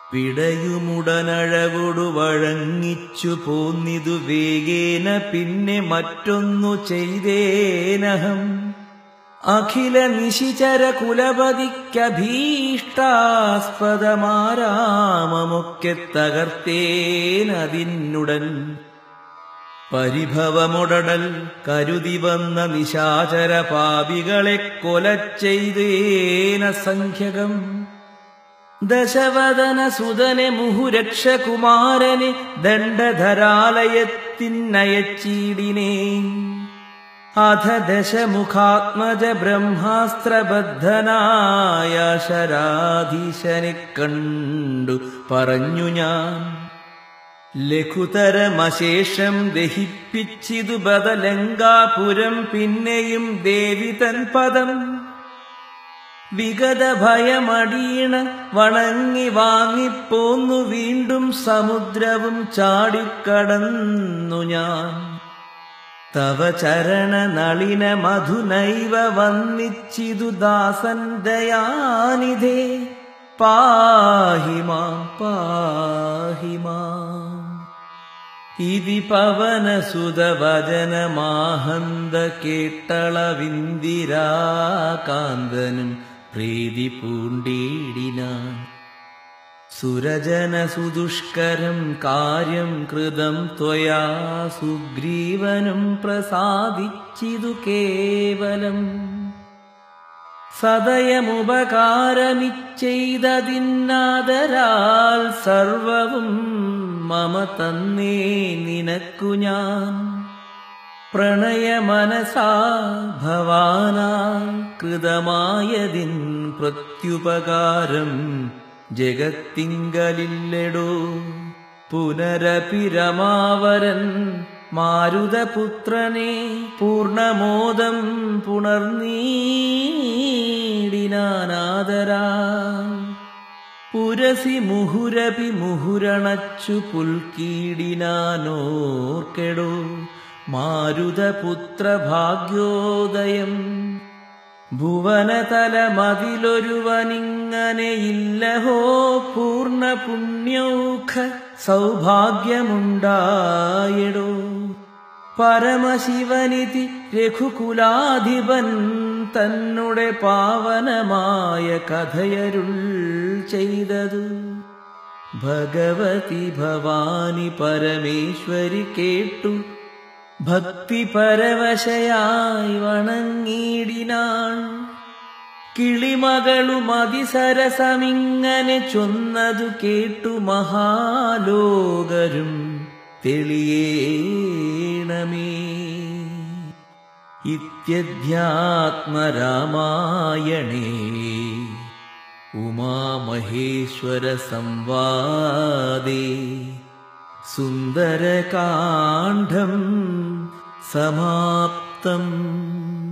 പിടയുമുടനഴകൊടു വഴങ്ങിച്ചു പോന്നിതു വേഗേന പിന്നെ മറ്റൊന്നു ചെയ്തേനഹം അഖില നിശിചര കുലപതിക്കഭീഷ്ടാസ്പദമാരാമമൊക്കെ തകർത്തേനതിനുടൻ പരിഭവമുടടൽ കരുതി വന്ന നിശാചര പാപികളെ കൊല ചെയ്തേന സംഖ്യകം ദശവദന സുതനെ മുഹുരക്ഷകുമാരനെ ദണ്ഡധരാലയത്തിനയച്ചീടിനേ അധ ദശമുഖാത്മജ ബ്രഹ്മാസ്ത്രബദ്ധനായ ശരാധീശനെ കണ്ടു പറഞ്ഞു ഞാൻ ലഘുതരമശേഷം ദഹിപ്പിച്ചിതു ബദലങ്കാപുരം പിന്നെയും ദേവി തൻ പദം വിഗത ഭയമടീണ വണങ്ങി വാങ്ങിപ്പോന്നു വീണ്ടും സമുദ്രവും ചാടിക്കടന്നു ഞാൻ തവ ചരണ നളിന മധുനൈവ വന്നിച്ചിതു ദാസൻ ദയാനിധേ പാഹി മാം പാഹി മാം ഇതി പവനസുതവചനമാഹന്ത കേട്ടളവിന്ദിരാകാന്തനും പ്രീതി പൂണ്ടീടിനാൻ സുരജന സുദുഷ്കരം കാര്യം കൃതം ത്വയാ സുഗ്രീവനും പ്രസാദിച്ചിതു കേവലം സദയമുപകാരമിച്ചെയ്തതിന്നാദരാൽ സർവവും മമ തന്നേ നിനക്കു ഞാൻ പ്രണയമനസാ ഭവാനാ കൃതമായതിൻ പ്രത്യുപകാരം ജഗത്തിങ്കലില്ലടോ പുനരപിരമാവരൻ മാരുതപുത്രനെ പൂർണമോദം പുണർനീടിനാനാദരാ പുരസി മുഹുരപി മുഹുരണച്ചു പുൽക്കീടിനാനോർക്കെടോ മാരുതപുത്ര ഭാഗ്യോദയം ഭുവനതലമതിലൊരുവനിങ്ങനെയില്ലഹോ പൂർണ്ണ പുണ്യൗഖ സൗഭാഗ്യമുണ്ടായടോ പരമശിവനിധി രഘുകുലാധിപൻ തന്നുടെ പാവനമായ കഥയരുൾ ചെയ്തതു ഭഗവതി ഭവാനി പരമേശ്വരി കേട്ടു ഭക്തി പരവശയായി വണങ്ങിയിടിനാൾ കിളിമകളും അതിസരസമിങ്ങനെ ചൊന്നതു കേട്ടു മഹാലോകരും തെളിയേണമേ ഇത്യധ്യാത്മരാമായണേ ഉമാമഹേശ്വര സംവാദേ സുന്ദരകാണ്ഡം സമാപ്തം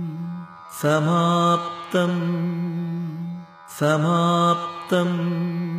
സമാപ്തം സമാപ്തം